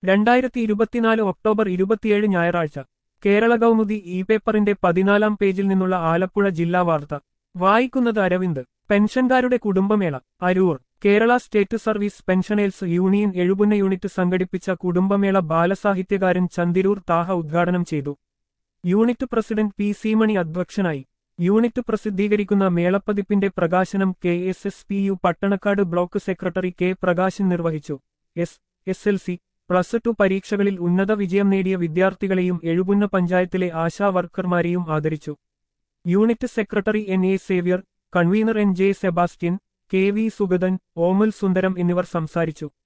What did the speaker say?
രണ്ടായിരത്തി ഇരുപത്തിനാല് ഒക്ടോബർ ഇരുപത്തിയേഴ് ഞായറാഴ്ച കേരള കൗമുദി ഇ പേപ്പറിന്റെ പതിനാലാം പേജിൽ നിന്നുള്ള ആലപ്പുഴ ജില്ലാ വാർത്ത വായിക്കുന്നത് അരവിന്ദ് പെൻഷൻകാരുടെ കുടുംബമേള Aroor Kerala state service pensioners union Ezhupunna unit സംഘടിപ്പിച്ച കുടുംബമേള ബാലസാഹിത്യകാരൻ ചന്തിരൂർ താഹ ഉദ്ഘാടനം ചെയ്തു യൂണിറ്റ് പ്രസിഡന്റ് പി സീമണി അധ്യക്ഷനായി യൂണിറ്റ് പ്രസിദ്ധീകരിക്കുന്ന മേളപ്പതിപ്പിന്റെ പ്രകാശനം K S S P U Pattanakkad block secretary K Prakashan നിർവഹിച്ചു S S L C plus two പരീക്ഷകളിൽ ഉന്നത വിജയം നേടിയ വിദ്യാർത്ഥികളെയും എഴുപുന്ന പഞ്ചായത്തിലെ ആശാ വർക്കർമാരെയും ആദരിച്ചു unit secretary N A Xavier convener N J Sebastian K V Sugathan Omal Sundaram എന്നിവർ സംസാരിച്ചു